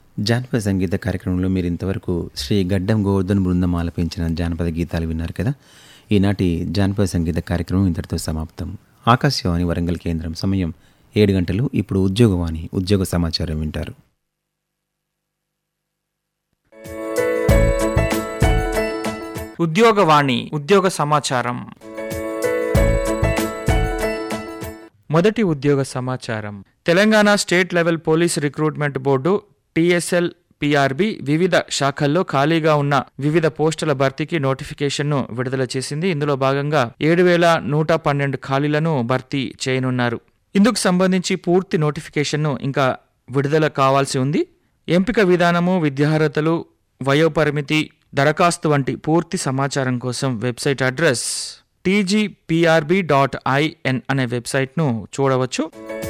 జానపద సంగీత కార్యక్రమంలో మీరు ఇంతవరకు శ్రీ గడ్డం గోవర్ధన్ బృందం ఆలపించిన జానపద గీతాలు విన్నారు కదా ఈనాటి జానపద సంగీత కార్యక్రమం ఇంతటితో సమాప్తం ఆకాశవాణి వరంగల్ కేంద్రం సమయం ఏడు గంటలు ఇప్పుడు ఉద్యోగవాణి ఉద్యోగ సమాచారం వింటారు ఉద్యోగవాణి ఉద్యోగ సమాచారం మొదటి ఉద్యోగ సమాచారం Telangana State Level Police Recruitment Board TSL PRB వివిధ శాఖల్లో ఖాళీగా ఉన్న వివిధ పోస్టుల భర్తీకి నోటిఫికేషన్ను విడుదల చేసింది ఇందులో భాగంగా ఏడు వేల నూట పన్నెండు ఖాళీలను భర్తీ చేయనున్నారు ఇందుకు సంబంధించి పూర్తి నోటిఫికేషన్ను ఇంకా విడుదల కావాల్సి ఉంది ఎంపిక విధానము విద్యార్హతలు వయోపరిమితి దరఖాస్తు వంటి పూర్తి సమాచారం కోసం website address TGPRB dot IN అనే వెబ్సైట్ను చూడవచ్చు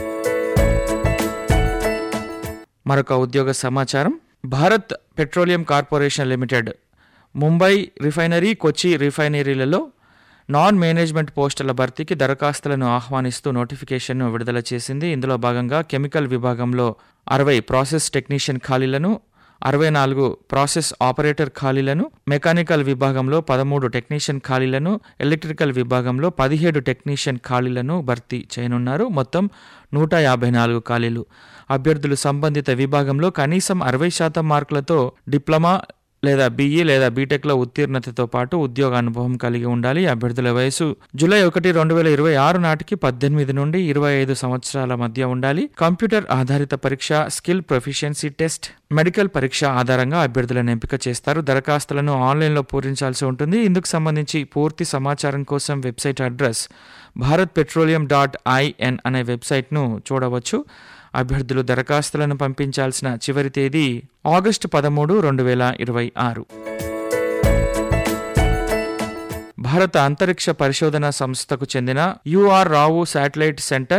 మరొక ఉద్యోగ సమాచారం Bharat Petroleum Corporation Limited Mumbai refinery Kochi రిఫైనరీలలో నాన్ మేనేజ్మెంట్ పోస్టుల భర్తీకి దరఖాస్తులను ఆహ్వానిస్తూ నోటిఫికేషన్ను విడుదల చేసింది ఇందులో భాగంగా కెమికల్ విభాగంలో అరవై ప్రాసెస్ టెక్నీషియన్ ఖాళీలను అరవై నాలుగు ప్రాసెస్ ఆపరేటర్ ఖాళీలను మెకానికల్ విభాగంలో పదమూడు టెక్నీషియన్ ఖాళీలను ఎలక్ట్రికల్ విభాగంలో పదిహేడు టెక్నీషియన్ ఖాళీలను భర్తీ చేయనున్నారు మొత్తం నూట యాభై నాలుగు ఖాళీలు అభ్యర్థులు సంబంధిత విభాగంలో కనీసం అరవై శాతం మార్కులతో డిప్లొమా లేదా బీఈ లేదా బీటెక్లో ఉత్తీర్ణతతో పాటు ఉద్యోగ అనుభవం కలిగి ఉండాలి అభ్యర్థుల వయసు జూలై ఒకటి రెండు వేల ఇరవై ఆరు నాటికి పద్దెనిమిది నుండి ఇరవై ఐదు సంవత్సరాల మధ్య ఉండాలి కంప్యూటర్ ఆధారిత పరీక్ష స్కిల్ ప్రొఫిషియన్సీ టెస్ట్ మెడికల్ పరీక్ష ఆధారంగా అభ్యర్థులను ఎంపిక చేస్తారు దరఖాస్తులను ఆన్లైన్లో పూరించాల్సి ఉంటుంది ఇందుకు సంబంధించి పూర్తి సమాచారం కోసం website address Bharat Petroleum dot IN అనే వెబ్సైట్ను చూడవచ్చు అభ్యర్థులు దరఖాస్తులను పంపించాల్సిన చివరి తేదీ ఆగస్టు పదమూడు రెండు వేల ఇరవై ఆరు భారత అంతరిక్ష పరిశోధన సంస్థకు చెందిన యుఆర్ రావు శాటిలైట్ సెంటర్